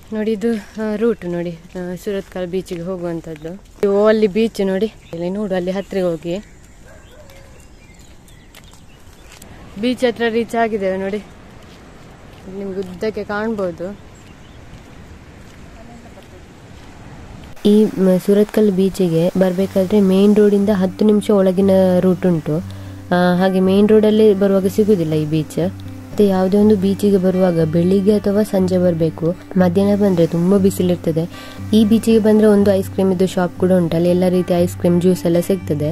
ನೋಡಿ ಇದು ರೂಟ್ ನೋಡಿ ಆ, ಸುರತ್ಕಲ್ ಬೀಚಿಗೆ ಹೋಗುವಂಥದ್ದು ಓ ಅಲ್ಲಿ ಬೀಚ್ ನೋಡಿ ಇಲ್ಲಿ ನೋಡು ಅಲ್ಲಿ ಹತ್ತಿರ ಹೋಗಿ ಬೀಚ್ ಹತ್ರ ರೀಚ್ ಆಗಿದ್ದೇವೆ ನೋಡಿ ನಿಮ್ಗೆ ಉದ್ದಕ್ಕೆ ಕಾಣ್ಬೋದು ಈ ಮ- ಸುರತ್ಕಲ್ ಬೀಚಿಗೆ ಬರಬೇಕಾದ್ರೆ ಮೇನ್ ರೋಡಿಂದ ಹತ್ತು ನಿಮಿಷ ಒಳಗಿನ ರೂಟ್ ಉಂಟು ಆ, ಹಾಗೆ ಮೇನ್ ರೋಡಲ್ಲಿ ಬರುವಾಗ ಸಿಗುದಿಲ್ಲ ಈ ಬೀಚ್ ಮತ್ತೆ ಯಾವುದೇ ಒಂದು ಬೀಚಿಗೆ ಬರುವಾಗ ಬೆಳಿಗ್ಗೆ ಅಥವಾ ಸಂಜೆ ಬರಬೇಕು ಮಧ್ಯಾಹ್ನ ಬಂದ್ರೆ ತುಂಬಾ ಬಿಸಿಲಿರ್ತದೆ ಈ ಬೀಚಿಗೆ ಬಂದ್ರೆ ಒಂದು ಐಸ್ ಕ್ರೀಮ್ ಇದ್ದು ಶಾಪ್ ಕೂಡ ಉಂಟು ಅಲ್ಲಿ ಎಲ್ಲ ರೀತಿಯ ಐಸ್ ಕ್ರೀಮ್ ಜ್ಯೂಸ್ ಎಲ್ಲ ಸಿಗ್ತದೆ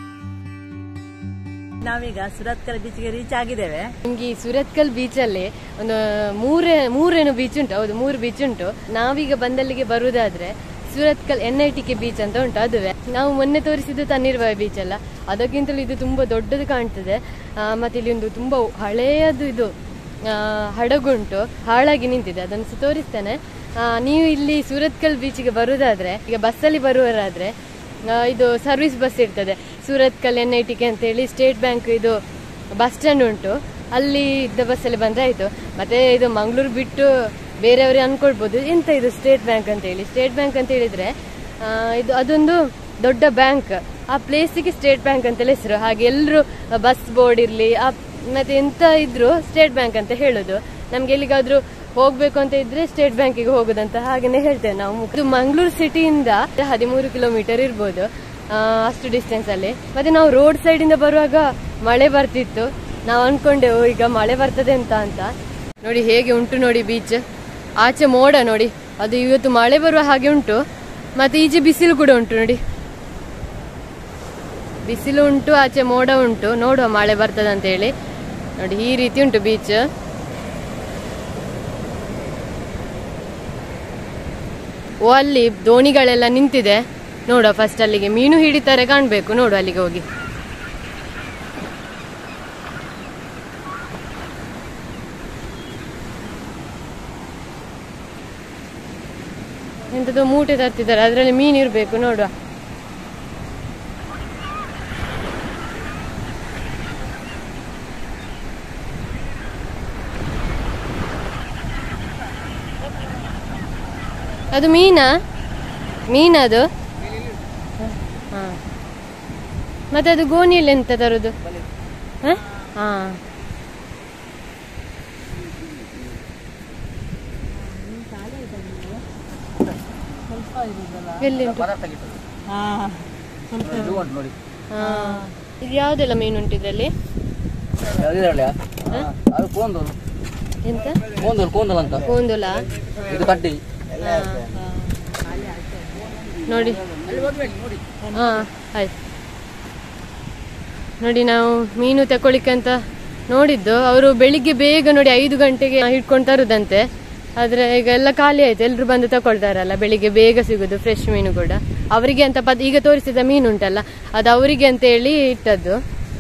ನಾವೀಗ ಸುರತ್ಕಲ್ ಬೀಚ್ಗೆ ರೀಚ್ ಆಗಿದ್ದೇವೆ ನಿಮ್ಗೆ ಈ ಸುರತ್ಕಲ್ ಬೀಚಲ್ಲಿ ಒಂದು ಮೂರೇ ಮೂರೇನು ಬೀಚ್ ಉಂಟು ಹೌದು ಮೂರು ಬೀಚ್ ಉಂಟು ನಾವೀಗ ಬಂದಲ್ಲಿಗೆ ಬರುವುದಾದ್ರೆ Surathkal N I T K beach ಅಂತ ಉಂಟು ಅದುವೇ ನಾವು ಮೊನ್ನೆ ತೋರಿಸಿದ್ದು ತಣ್ಣೀರ್ಬಾವಿ ಬೀಚ್ ಅಲ್ಲ ಅದಕ್ಕಿಂತಲೂ ಇದು ತುಂಬಾ ದೊಡ್ಡದು ಕಾಣ್ತದೆ ಆ, ಮತ್ತೆ ಇಲ್ಲಿ ಒಂದು ತುಂಬಾ ಹಳೆಯದು ಇದು ಆ, ಹಡಗುಂಟು ಹಾಳಾಗಿ ನಿಂತಿದೆ ಅದನ್ನು ಸಹ ತೋರಿಸ್ತೇನೆ ಆ, ನೀವು ಇಲ್ಲಿ ಸುರತ್ಕಲ್ ಬೀಚಿಗೆ ಬರುವುದಾದ್ರೆ ಈಗ ಬಸ್ಸಲ್ಲಿ ಬರುವವರಾದ್ರೆ ಆ, ಇದು ಸರ್ವಿಸ್ ಬಸ್ ಇರ್ತದೆ ಸೂರತ್ಕಲ್ ಎನ್ ಐ ಟಿಕೆ ಅಂತೇಳಿ ಸ್ಟೇಟ್ ಬ್ಯಾಂಕ್ ಇದು ಬಸ್ ಸ್ಟ್ಯಾಂಡ್ ಉಂಟು ಅಲ್ಲಿ ಇದ್ದ ಬಸ್ಸಲ್ಲಿ ಬಂದ್ರೆ ಆಯ್ತು ಮತ್ತೆ ಇದು ಮಂಗಳೂರು ಬಿಟ್ಟು ಬೇರೆಯವ್ರಿಗೆ ಅನ್ಕೊಳ್ಬೋದು ಎಂತ ಇದು ಸ್ಟೇಟ್ ಬ್ಯಾಂಕ್ ಅಂತ ಹೇಳಿ ಸ್ಟೇಟ್ ಬ್ಯಾಂಕ್ ಅಂತ ಹೇಳಿದ್ರೆ ಆ, ಇದು ಅದೊಂದು ದೊಡ್ಡ ಬ್ಯಾಂಕ್ ಆ ಪ್ಲೇಸಿಗೆ ಸ್ಟೇಟ್ ಬ್ಯಾಂಕ್ ಅಂತಲೇ ಹೆಸರು ಹಾಗೆ ಎಲ್ಲರೂ ಬಸ್ ಬೋರ್ಡ್ ಇರಲಿ ಮತ್ತೆ ಎಂತ ಇದ್ರು ಸ್ಟೇಟ್ ಬ್ಯಾಂಕ್ ಅಂತ ಹೇಳೋದು ನಮ್ಗೆ ಎಲ್ಲಿಗಾದ್ರೂ ಹೋಗ್ಬೇಕು ಅಂತ ಇದ್ರೆ ಸ್ಟೇಟ್ ಬ್ಯಾಂಕಿಗೆ ಹೋಗುದಂತ ಹಾಗೇನೆ ಹೇಳ್ತೇವೆ ನಾವು ಇದು ಮಂಗಳೂರು ಸಿಟಿಯಿಂದ ಹದಿಮೂರು ಕಿಲೋಮೀಟರ್ ಇರ್ಬೋದು ಆ, ಅಷ್ಟು ಡಿಸ್ಟೆನ್ಸ್ ಅಲ್ಲಿ ಮತ್ತೆ ನಾವು ರೋಡ್ ಸೈಡ್ ಇಂದ ಬರುವಾಗ ಮಳೆ ಬರ್ತಿತ್ತು ನಾವು ಅನ್ಕೊಂಡೆವು ಈಗ ಮಳೆ ಬರ್ತದೆ ಅಂತ ಅಂತ ನೋಡಿ ಹೇಗೆ ಉಂಟು ನೋಡಿ ಬೀಚ್ ಆಚೆ ಮೋಡ ನೋಡಿ ಅದು ಇವತ್ತು ಮಳೆ ಬರುವ ಹಾಗೆ ಉಂಟು ಮತ್ತೆ ಈಚೆ ಬಿಸಿಲು ಕೂಡ ಉಂಟು ನೋಡಿ ಬಿಸಿಲು ಉಂಟು ಆಚೆ ಮೋಡ ಉಂಟು ನೋಡುವ ಮಳೆ ಬರ್ತದೆ ಅಂತ ಹೇಳಿ ನೋಡಿ ಈ ರೀತಿ ಉಂಟು ಬೀಚ್ ಓ ಅಲ್ಲಿ ದೋಣಿಗಳೆಲ್ಲ ನಿಂತಿದೆ ನೋಡುವ ಫಸ್ಟ್ ಅಲ್ಲಿಗೆ ಮೀನು ಹಿಡಿತಾರೆ ಕಾಣ್ಬೇಕು ನೋಡು ಅಲ್ಲಿಗೆ ಹೋಗಿ ಎಂತದೋ ಮೂಟೆ ತರ್ತಿದ್ದಾರೆ ಅದರಲ್ಲಿ ಮೀನು ಇರಬೇಕು ನೋಡುವ ಅದು ಮೀನಾ ಮೀನದು ಹಾ ಮತ್ತೆ ಅದು ಗೋಣಿಯಲ್ಲಿ ಎಂತ ತರುದು ಹ? ಹಾ ಎಲ್ಲಿ ಉಂಟು ಹಾ ನೋಡಿ ಹಾ ಇದು ಯಾವ್ದೆಲ್ಲ ಮೀನು ಉಂಟು ಇದರಲ್ಲಿ ಯಾವ್ದಿದ್ರಲ್ಲ ಅದು ಕೋಂದೂರು ಎಂತ ಕೋಂದೂರು ಕೋಂದಲ್ ಅಂತ ಕೂಂದುಲ ಇದು ಕಡ್ಡಿ ನೋಡಿ ಹಾ ಆಯ್ತು ನೋಡಿ ನಾವು ಮೀನು ತಕೊಳ್ಳಿಕ್ಕೆ ಅಂತ ನೋಡಿದ್ದು ಅವರು ಬೆಳಿಗ್ಗೆ ಬೇಗ ನೋಡಿ ಐದು ಗಂಟೆಗೆ ಹಿಡ್ಕೊಂಡು ತರುದಂತೆ ಆದ್ರೆ ಈಗ ಎಲ್ಲ ಖಾಲಿ ಆಯ್ತು ಎಲ್ರು ಬಂದು ತಕೊಳ್ತಾರಲ್ಲ ಬೆಳಿಗ್ಗೆ ಬೇಗ ಸಿಗುದು ಫ್ರೆಶ್ ಮೀನು ಕೂಡ ಅವರಿಗೆ ಅಂತ ಪದ್ ಈಗ ತೋರಿಸಿದ ಮೀನು ಉಂಟಲ್ಲ ಅದು ಅವರಿಗೆ ಅಂತ ಹೇಳಿ ಇಟ್ಟದ್ದು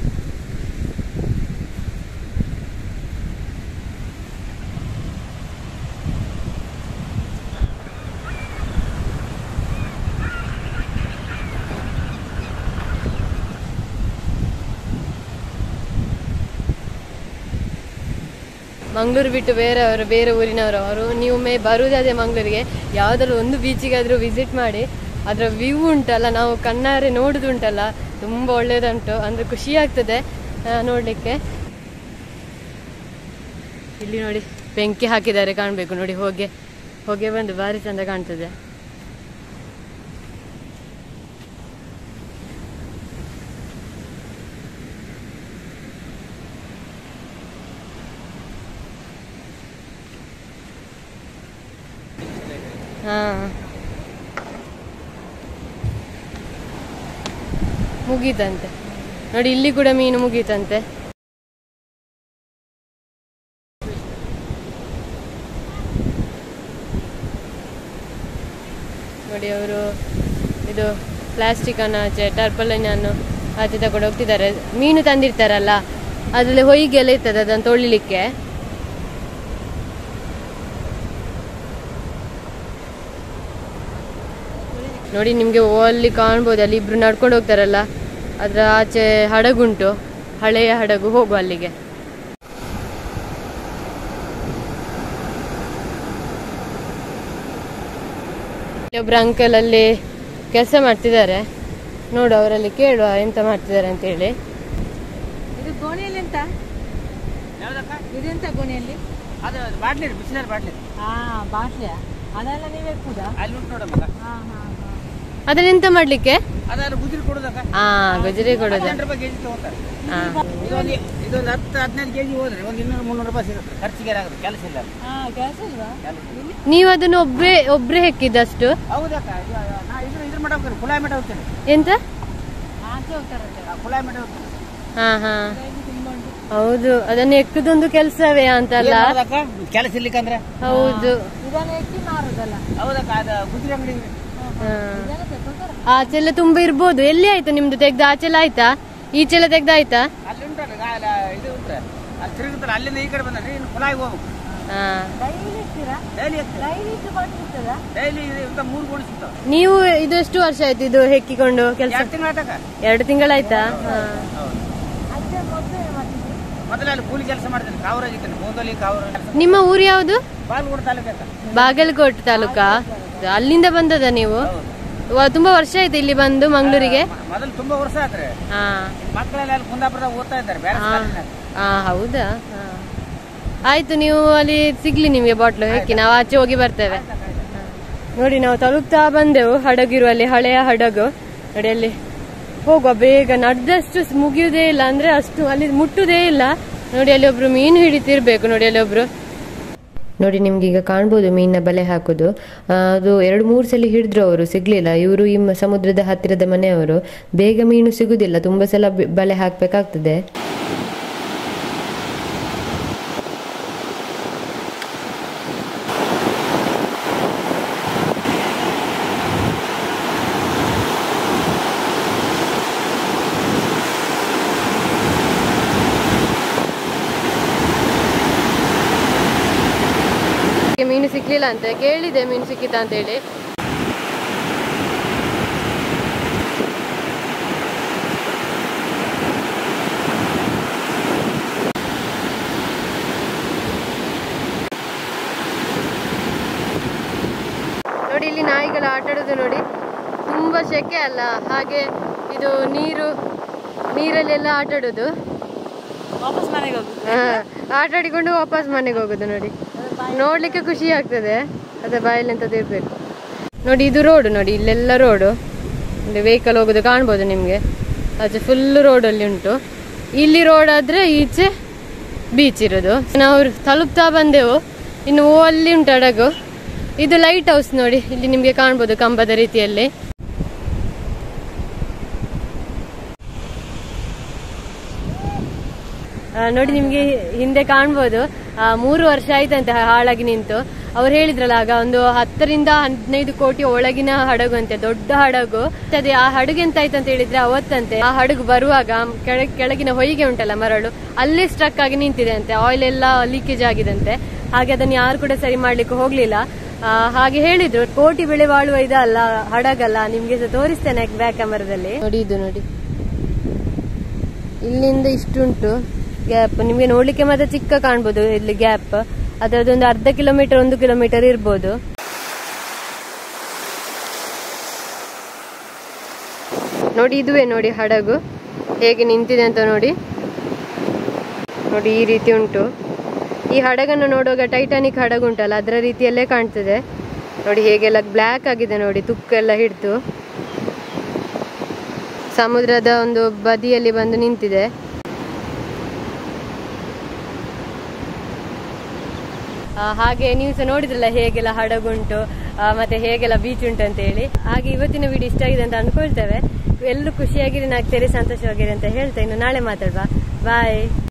ಮಂಗಳೂರು ಬಿಟ್ಟು ಬೇರೆಯವರು ಬೇರೆ ಊರಿನವರು ಅವರು ನೀವು ಮೇ ಬರುವುದಾದ್ರೆ ಮಂಗಳೂರಿಗೆ ಯಾವುದಾದ್ರು ಒಂದು ಬೀಚಿಗಾದರೂ ವಿಸಿಟ್ ಮಾಡಿ ಅದರ ವ್ಯೂ ಉಂಟಲ್ಲ ನಾವು ಕಣ್ಣಾರೆ ನೋಡುದು ಉಂಟಲ್ಲ ತುಂಬ ಒಳ್ಳೆಯದುಂಟು ಅಂದರೆ ಖುಷಿ ಆಗ್ತದೆ ಆ, ನೋಡ್ಲಿಕ್ಕೆ ಇಲ್ಲಿ ನೋಡಿ ಬೆಂಕಿ ಹಾಕಿದ್ದಾರೆ ಕಾಣಬೇಕು ನೋಡಿ ಹೊಗೆ ಹೊಗೆ ಬಂದು ಭಾರಿ ಚಂದ ಕಾಣ್ತದೆ ಹಾ ಮುಗೀತಂತೆ ನೋಡಿ ಇಲ್ಲಿ ಕೂಡ ಮೀನು ಮುಗೀತಂತೆ ನೋಡಿ ಅವರು ಇದು ಪ್ಲಾಸ್ಟಿಕ್ ಅನ್ನು ಆಚೆ ಟರ್ಪಲೈನ್ ಅನ್ನು ಆಚೆ ತಗೊಂಡು ಹೋಗ್ತಿದ್ದಾರೆ ಮೀನು ತಂದಿರ್ತಾರಲ್ಲ ಅದ್ರಲ್ಲಿ ಹೊಯ್ಗೆ ಎಲ್ಲ ಇರ್ತದೆ ಅದನ್ನು ತೊಳಿಲಿಕ್ಕೆ ನೋಡಿ ನಿಮಗೆ ಅಲ್ಲಿ ಕಾಣ್ಬೋದು ಅಲ್ಲಿ ಇಬ್ರು ನಡ್ಕೊಂಡು ಹೋಗ್ತಾರಲ್ಲ ಅದರ ಆಚೆ ಹಡಗುಂಟು ಹಳೆಯ ಹಡಗು ಹೋಗು ಅಲ್ಲಿಗೆ ಒಬ್ರು ಅಂಕಲ್ ಅಲ್ಲಿ ಕೆಲಸ ಮಾಡ್ತಿದ್ದಾರೆ ನೋಡು ಅವರಲ್ಲಿ ಕೇಳುವ ಎಂತ ಮಾಡ್ತಿದ್ದಾರೆ ಅಂತ ಹೇಳಿ ಇದು ಗೋಣಿಯಲ್ಲಿ ಎಂತ ಇದೆಂತ ಗೋಣಿಯಲ್ಲಿ ಅದು ಬಾಟ್ಲಿ ಬಿಸಿನೀರು ಬಾಟ್ಲಿ ಹಾ ಬಾಟ್ಲಿಯ ಅದೆಲ್ಲ ನೀವೇ ಕೂದ ಅಲ್ಲಿ ಉಂಟು ನೋಡಮ್ಮ ಹಾ ಹಾ ಹಾ ಅದನ್ನ ಎಂತ ಮಾಡ್ಲಿಕ್ಕೆ ಅದಾದ್ರೆ ಗುಜ್ರಿ ಕೊಡೋದಕ್ಕ ಹಾ ಗಜರಿ ಕೊಡೋದು ಹದಿನೆಂಟು ರೂಪಾಯಿ ಕೆಜಿ ತಗೋತಾರೆ ಹಾ ಇದೊಂದು ಇದೊಂದು ಹತ್ತು ಹದಿನೈದು ಕೆಜಿ ಹೋದ್ರೆ ಒಂದು ಇನ್ನೂರು ಮುನ್ನೂರು ರೂಪಾಯಿ ಸಿಗುತ್ತೆ ಖರ್ಚಿಗೆ ಆಗುತ್ತೆ ಕೆಲಸ ಇಲ್ಲ ಹಾ ಕೆಲಸ ಇಲ್ವಾ ನೀವು ಅದನ್ನ ಒಬ್ರೇ ಒಬ್ರೇ ಹೆಕ್ಕಿದ್ದಷ್ಟು ಹೌದಕ್ಕ ಇದು ನಾ ಇದ್ರ ಇದ್ರ ಮಠ ಹೋಗ್ತೇನೆ ಕುಲಾಯಿ ಮಠ ಹೋಗ್ತೇನೆ ಎಂತ ಆಚೆ ಹೋಗ್ತಾರಂತೆ ಆ ಕುಲಾಯಿ ಮಠ ಹೋಗ್ತೇನೆ ಹಾ ಹಾ ಹೌದು ಅದನ್ನ ಎಕ್ಕುದೊಂದು ಕೆಲಸವೇ ಅಂತಲ್ಲ ಏನ್ ಮಾಡೋದಕ್ಕ? ಕೆಲಸ ಇರ್ಲಿಕ್ಕಂದ್ರೆ ಹೌದು ಇದನ್ನ ಎತ್ತಿ ಮಾರುದಲ್ಲ ಹೌದಕ್ಕ ಅದು ಗುಜ್ರಿ ಅಂಗಡಿ ಹಾ. ಆಚೆಲ್ಲ ತುಂಬಾ ಇರ್ಬೋದು ಎಲ್ಲಿ ಆಯ್ತು ನಿಮ್ದು ತೆಗ್ದು ಆಚೆಲ್ಲ ಆಯ್ತಾ ಈಚೆಲ್ಲ ತೆಗ್ದಾಯ್ತಾ ಅಲ್ಲಿ ಉಂಟಲ್ಲ ಗಾ- ಅಲ್ಲ ಇದು ಉಂಟ್ರೆ ಅಲ್ಲಿ ತಿರುಗುತ್ತಲ್ಲ ಅಲ್ಲಿಂದ ಈ ಕಡೆ ಬಂದ್ರೆ ಇನ್ನು ಕುಲಾಯಿಗೆ ಹೋಗ್ಬೇಕು ಹಾ ಡೈಲಿ ಇರ್ತೀರಾ ಡೈಲಿ ಡೈಲಿ ಇಟ್ಟು ಕೊಟ್ಟಿರ್ತದ ಡೈಲಿ ಇಂತ ಮೂರು ಗೋಣಿ ಸಿಗ್ತಾವ ನೀವು ಇದು ಎಷ್ಟು ವರ್ಷ ಆಯ್ತು ಇದು ಹೆಕ್ಕಿಕೊಂಡು ಕೆಲಸ ಎರಡು ತಿಂಗಳು ಆತಕ್ಕ ಎರಡು ತಿಂಗಳಾಯ್ತಾ ಹಾ. ಅಜ್ಜ ಮೊದಲು ಮಾಡ್ತಿದ್ರು ಮೊದಲು ಅಲ್ಲಿ ಕೂಲಿ ಕೆಲಸ ಮಾಡ್ತೇನೆ ಕಾವರಾಗಿದ್ದೇನೆ ಬೋಂದಲಿ ಕಾವರ ನಿಮ್ಮ ಊರು ಯಾವುದು ಬಾಲ್ಗೋಡ್ ತಾಲೂಕಕ್ಕ ಬಾಗಲಕೋಟೆ ತಾಲೂಕಾ ಅಲ್ಲಿಂದ ಬಂದದ ನೀವು ವ- ತುಂಬಾ ವರ್ಷ ಆಯ್ತು ಇಲ್ಲಿ ಬಂದು ಮಂಗಳೂರಿಗೆ ಮ- ಮೊದಲು ತುಂಬಾ ವರ್ಷ ಆತ್ರೆ ಹಾ ಮಕ್ಕಳೆಲ್ಲ ಅಲ್ಲಿ ಕುಂದಾಪುರದಾಗ ಓದ್ತಾ ಇದ್ದಾರೆ ಬೇರೆ ಹಾ. ಶಾಲೆನಾಗ. ಹಾ ಹೌದಾ ಹಾ. ಆಯ್ತು ನೀವು ಅಲ್ಲಿ ಸಿಗ್ಲಿ ನಿಮ್ಗೆ ಬಾಟ್ಲು ಹೆಕ್ಕಿ ನಾವು ಆಚೆ ಹೋಗಿ ಬರ್ತೇವೆ ಹಾ. ನೋಡಿ ನಾವು ತಲುಪ್ತಾ ಬಂದೆವು ಹಡಗಿರುವಲ್ಲಿ ಹಳೆಯ ಹಡಗು ನೋಡಿ ಅಲ್ಲಿ ಹೋಗುವ ಬೇಗ ನಡೆದಷ್ಟು ಮುಗಿಯುವುದೇ ಇಲ್ಲ ಅಂದ್ರೆ ಅಷ್ಟು ಅಲ್ಲಿ ಮುಟ್ಟುದೇ ಇಲ್ಲ ನೋಡಿ ಅಲ್ಲಿ ಒಬ್ರು ಮೀನು ಹಿಡಿತಿರ್ಬೇಕು ನೋಡಿ ಅಲ್ಲಿ ಒಬ್ರು ನೋಡಿ ನಿಮ್ಗೆ ಈಗ ಕಾಣ್ಬೋದು ಮೀನಿನ ಬಲೆ ಹಾಕೋದು ಆ, ಅದು ಎರಡು ಮೂರು ಸಲ ಹಿಡಿದ್ರು ಅವರು ಸಿಗ್ಲಿಲ್ಲ ಇವರು ಈ ಮ- ಸಮುದ್ರದ ಹತ್ತಿರದ ಮನೆಯವರು ಬೇಗ ಮೀನು ಸಿಗುದಿಲ್ಲ ತುಂಬಾ ಸಲ ಬೆ- ಬಲೆ ಹಾಕ್ಬೇಕಾಗ್ತದೆ ಮೀನು ಸಿಕ್ಲಿಲ್ಲ ಅಂತ ಕೇಳಿದೆ ಮೀನು ಸಿಕ್ಕಿತ ಅಂತ ಹೇಳಿ ನೋಡಿ ಇಲ್ಲಿ ನಾಯಿಗಳು ಆಟ ಆಡೋದು ನೋಡಿ ತುಂಬಾ ಸೆಕೆ ಅಲ್ಲ ಹಾಗೆ ಇದು ನೀರು ನೀರಲ್ಲೆಲ್ಲ ಆಟ ಆಡೋದು ವಾಪಸ್ ಮನೆಗೆ ಹೋಗು ಹಾ, ಆಟ ಆಡಿಕೊಂಡು ವಾಪಸ್ ಮನೆಗೆ ಹೋಗುದು ನೋಡಿ ನೋಡ್ಲಿಕ್ಕೆ ಖುಷಿ ಆಗ್ತದೆ ಅದೇ ಬಾಯಲ್ಲಿ ಎಂತದ್ದು ಇರ್ಬೇಕು ನೋಡಿ ಇದು ರೋಡ್ ನೋಡಿ ಇಲ್ಲೆಲ್ಲ ರೋಡು ಇಲ್ಲಿ ವೆಹಿಕಲ್ ಹೋಗುದು ಕಾಣ್ಬೋದು ನಿಮ್ಗೆ ಆಚೆ ಫುಲ್ ರೋಡ್ ಅಲ್ಲಿ ಉಂಟು ಇಲ್ಲಿ ರೋಡ್ ಆದ್ರೆ ಈಚೆ ಬೀಚ್ ಇರೋದು ನಾವು ತಲುಪ್ತಾ ಬಂದೆವು ಇನ್ನು ಓ ಅಲ್ಲಿ ಉಂಟು ಹಡಗು ಇದು ಲೈಟ್ ಹೌಸ್ ನೋಡಿ ಇಲ್ಲಿ ನಿಮ್ಗೆ ಕಾಣ್ಬೋದು ಕಂಬದ ರೀತಿಯಲ್ಲಿ ಆ, ನೋಡಿ ನಿಮ್ಗೆ ಹಿಂದೆ ಕಾಣ್ಬೋದು ಆ, ಮೂರು ವರ್ಷ ಆಯ್ತಂತೆ ಹಾಳಾಗಿ ನಿಂತು ಅವ್ರು ಹೇಳಿದ್ರಲ್ಲ ಆಗ ಒಂದು ಹತ್ತರಿಂದ ಹದಿನೈದು ಕೋಟಿ ಒಳಗಿನ ಹಡಗು ಅಂತೆ ದೊಡ್ಡ ಹಡಗು ಅದೇ ಆ ಹಡಗು ಎಂತ ಆಯ್ತಂತ ಹೇಳಿದ್ರೆ ಅವತ್ತಂತೆ ಆ ಹಡಗು ಬರುವಾಗ ಕೆಳ- ಕೆಳಗಿನ ಹೊಯ್ಗೆ ಉಂಟಲ್ಲ ಮರಳು ಅಲ್ಲೇ ಸ್ಟ್ರಕ್ ಆಗಿ ನಿಂತಿದೆ ಅಂತೆ ಆಯಿಲ್ ಎಲ್ಲ ಲೀಕೇಜ್ ಆಗಿದಂತೆ ಹಾಗೆ ಅದನ್ನ ಯಾರು ಕೂಡ ಸರಿ ಮಾಡ್ಲಿಕ್ಕೆ ಹೋಗ್ಲಿಲ್ಲ ಆ, ಹಾಗೆ ಹೇಳಿದ್ರು ಕೋಟಿ ಬೆಳೆ ಬಾಳುವ ಇದಲ್ಲ ಹಡಗಲ್ಲ ನಿಮ್ಗೆ ಸಹ ತೋರಿಸ್ತೇನೆ ಬ್ಯಾಕ್ ಕ್ಯಾಮರಾದಲ್ಲಿ ನೋಡಿ ಇದು ನೋಡಿ ಇಲ್ಲಿಂದ ಇಷ್ಟುಂಟು ಗ್ಯಾಪ್ ನಿಮ್ಗೆ ನೋಡ್ಲಿಕ್ಕೆ ಮಾತ್ರ ಚಿಕ್ಕ ಕಾಣ್ಬೋದು ಇಲ್ಲಿ ಗ್ಯಾಪ್ ಅದರದೊಂದು ಅರ್ಧ ಕಿಲೋಮೀಟರ್ ಒಂದು ಕಿಲೋಮೀಟರ್ ಇರ್ಬೋದು ನೋಡಿ ಇದುವೇ ನೋಡಿ ಹಡಗು ಹೇಗೆ ನಿಂತಿದೆ ಅಂತ ನೋಡಿ ನೋಡಿ ಈ ರೀತಿ ಉಂಟು ಈ ಹಡಗನ್ನು ನೋಡುವಾಗ ಟೈಟಾನಿಕ್ ಹಡಗು ಉಂಟಲ್ಲ ಅದರ ರೀತಿಯಲ್ಲೇ ಕಾಣ್ತದೆ ನೋಡಿ ಹೇಗೆಲ್ಲ ಬ್ಲ್ಯಾಕ್ ಆಗಿದೆ ನೋಡಿ ತುಕ್ಕೆಲ್ಲ ಹಿಡಿದು ಸಮುದ್ರದ ಒಂದು ಬದಿಯಲ್ಲಿ ಬಂದು ನಿಂತಿದೆ ಆ, ಹಾಗೆ ನೀವು ಸಹ ನೋಡಿದ್ರಲ್ಲ ಹೇಗೆಲ್ಲ ಹಡಗುಂಟು ಆ, ಮತ್ತೆ ಹೇಗೆಲ್ಲ ಬೀಚ್ ಉಂಟು ಅಂತ ಹೇಳಿ ಹಾಗೆ ಇವತ್ತಿನ ವಿಡಿಯೋ ಇಷ್ಟ ಆಗಿದೆ ಅಂತ ಅನ್ಕೊಳ್ತೇವೆ ಎಲ್ಲರೂ ಖುಷಿಯಾಗಿರಿ ನಾಗ್ತೀರಿ ಸಂತೋಷವಾಗಿರಿ ಅಂತ ಹೇಳ್ತಾ ಇನ್ನು ನಾಳೆ ಮಾತಾಡುವ ಬಾಯ್